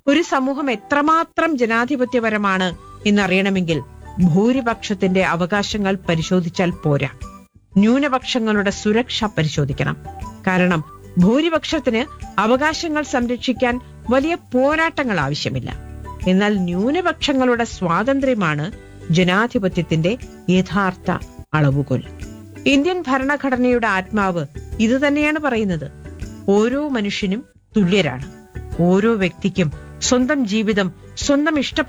ഒരു സമൂഹം എത്രമാത്രം ജനാധിപത്യപരമാണ് എന്നറിയണമെങ്കിൽ ഭൂരിപക്ഷത്തിന്റെ അവകാശങ്ങൾ പരിശോധിച്ചാൽ പോരാ ന്യൂനപക്ഷങ്ങളുടെ സുരക്ഷ പരിശോധിക്കണം കാരണം ഭൂരിപക്ഷത്തിന് അവകാശങ്ങൾ സംരക്ഷിക്കാൻ വലിയ പോരാട്ടങ്ങൾ ആവശ്യമില്ല എന്നാൽ ന്യൂനപക്ഷങ്ങളുടെ സ്വാതന്ത്ര്യമാണ് ജനാധിപത്യത്തിന്റെ യഥാർത്ഥ അളവുകോൽ ഇന്ത്യൻ ഭരണഘടനയുടെ ആത്മാവ് ഇത് തന്നെയാണ് പറയുന്നത് ഓരോ മനുഷ്യനും തുല്യരാണ് ഓരോ വ്യക്തിക്കും സ്വന്തം ജീവിതം സ്വന്തം ഇഷ്ട